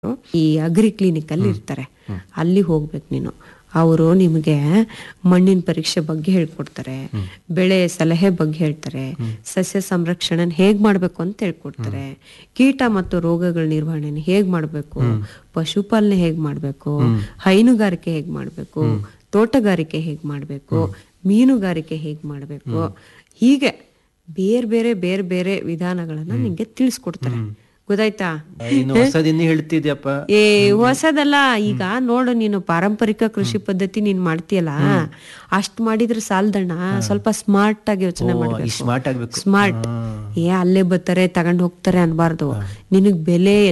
ಈ agri clinic ಅಲ್ಲಿ ಇರ್ತಾರೆ ಅಲ್ಲಿ ಹೋಗ್ಬೇಕು ನೀನು ಅವರು ನಿಮಗೆ ಮಣ್ಣಿನ ಪರೀಕ್ಷೆ ಬಗ್ಗೆ ಹೇಳ್ಕೊಡ್ತಾರೆ ಬೆಳೆ ಸಲಹೆ ಬಗ್ಗೆ ಹೇಳ್ತಾರೆ ಸಸ್ಯ ಸಂರಕ್ಷಣೆ ಹೇಗ್ ಮಾಡ್ಬೇಕು ಅಂತ ಹೇಳ್ಕೊಡ್ತಾರೆ ಕೀಟ ಮತ್ತು ರೋಗಗಳ ನಿರ್ವಹಣೆ ಹೇಗ್ ಮಾಡ್ಬೇಕು ಪಶುಪಾಲನೆ ಹೇಗ್ ಮಾಡ್ಬೇಕು ಹೈನುಗಾರಿಕೆ ಹೇಗ್ ಮಾಡ್ಬೇಕು ತೋಟಗಾರಿಕೆ ಹೇಗ್ ಮಾಡ್ಬೇಕು ಮೀನುಗಾರಿಕೆ ಹೇಗ್ ಮಾಡ್ಬೇಕು ಹೀಗೆ ಬೇರೆ ಬೇರೆ ಬೇರೆ ಬೇರೆ ವಿಧಾನಗಳನ್ನ ನಿಂಗೆ ತಿಳಿಸ್ಕೊಡ್ತಾರೆ ಗೊತ್ತಾಯ್ತಾ ಇನ್ನು ಹೊಸದಿನ್ನು ಹೇಳ್ತಿದ್ಯಪ್ಪ ಏ ಹೊಸದಲ್ಲ ಈಗ ನೋಡು ನೀನು ಪಾರಂಪರಿಕ ಕೃಷಿ ಪದ್ಧತಿ ನೀನ್ ಮಾಡ್ತೀಯಲ್ಲ ಅಷ್ಟ್ ಮಾಡಿದ್ರೆ ಸಾಲ್ದಣ್ಣ ಸ್ವಲ್ಪ ಸ್ಮಾರ್ಟ್ ಆಗಿ ಯೋಚನೆ ಮಾಡ್ಬೇಕು ಸ್ಮಾರ್ಟ್ ಆಗ್ಬೇಕು ಸ್ಮಾರ್ಟ್ ಏ ಅಲ್ಲೇ ಬರ್ತಾರೆ ತಗೊಂಡ್ ಹೋಗ್ತಾರೆ ಅನ್ಬಾರ್ದು ನಿನಗ್ ಬೆಲೆ